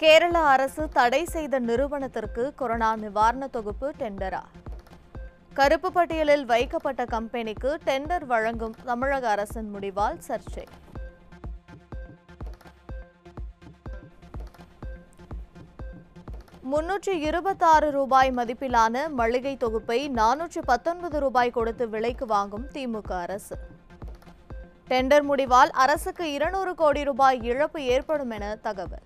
கேரள அரசு தடை செய்த நிறுவனத்திற்கு கொரோனா நிவாரண தொகுப்பு டெண்டரா கருப்பு பட்டியலில் வைக்கப்பட்ட கம்பெனிக்கு டெண்டர் வழங்கும் தமிழக அரசின் முடிவால் சர்ச்சை முன்னூற்றி இருபத்தாறு ரூபாய் மதிப்பிலான மளிகை தொகுப்பை நானூற்று பத்தொன்பது ரூபாய் கொடுத்து விலைக்கு வாங்கும் திமுக அரசு டெண்டர் முடிவால் அரசுக்கு இருநூறு கோடி ரூபாய் இழப்பு ஏற்படும் என தகவல்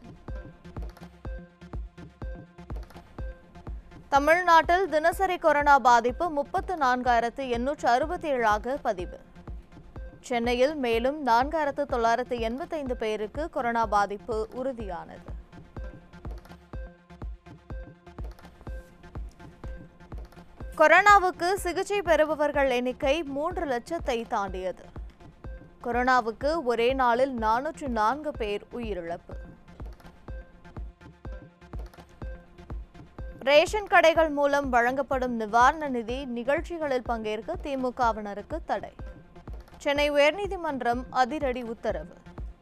தமிழ்நாட்டில் தினசரி கொரோனா பாதிப்பு முப்பத்து நான்காயிரத்து எண்ணூற்று அறுபத்தி ஏழாக பதிவு சென்னையில் மேலும் நான்காயிரத்து தொள்ளாயிரத்து எண்பத்தைந்து பேருக்கு கொரோனா பாதிப்பு உறுதியானது கொரோனாவுக்கு சிகிச்சை பெறுபவர்கள் எண்ணிக்கை மூன்று லட்சத்தை தாண்டியது கொரோனாவுக்கு ஒரே நாளில் நானூற்று நான்கு பேர் உயிரிழப்பு ரேஷன் கடைகள் மூலம் வழங்கப்படும் நிவாரண நிதி நிகழ்ச்சிகளில் பங்கேற்க திமுகவினருக்கு தடை சென்னை உயர்நீதிமன்றம் அதிரடி உத்தரவு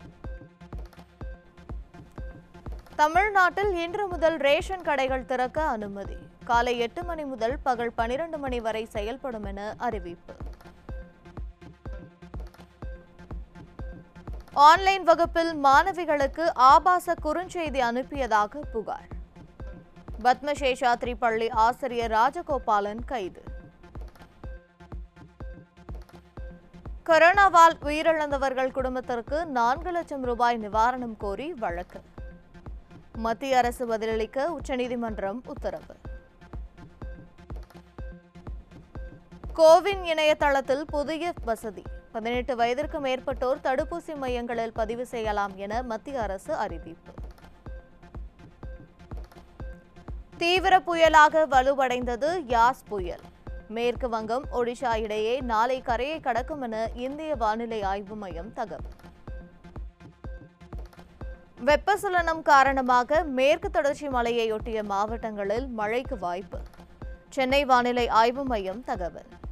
தமிழ்நாட்டில் இன்று முதல் ரேஷன் கடைகள் திறக்க அனுமதி காலை எட்டு மணி முதல் பகல் பனிரெண்டு மணி வரை செயல்படும் என அறிவிப்பு ஆன்லைன் வகுப்பில் மாணவிகளுக்கு ஆபாச குறுஞ்செய்தி அனுப்பியதாக புகார் பத்மசேஷாத்ரி பள்ளி ஆசிரியர் ராஜகோபாலன் கைது கொரோனாவால் உயிரிழந்தவர்கள் குடும்பத்திற்கு நான்கு லட்சம் ரூபாய் நிவாரணம் கோரி வழக்கு மத்திய அரசு பதிலளிக்க உச்சநீதிமன்றம் உத்தரவு கோவின் இணையதளத்தில் புதிய வசதி பதினெட்டு வயதிற்கு மேற்பட்டோர் தடுப்பூசி மையங்களில் பதிவு செய்யலாம் என மத்திய அரசு அறிவிப்பு தீவிர புயலாக வலுவடைந்தது யாஸ் புயல் மேற்கு வங்கம் ஒடிஷா இடையே நாளை கரையை கடக்கும் என இந்திய வானிலை ஆய்வு மையம் தகவல் வெப்பசலனம் காரணமாக மேற்கு தொடர்ச்சி மலையையொட்டிய மாவட்டங்களில் மழைக்கு வாய்ப்பு சென்னை வானிலை ஆய்வு மையம் தகவல்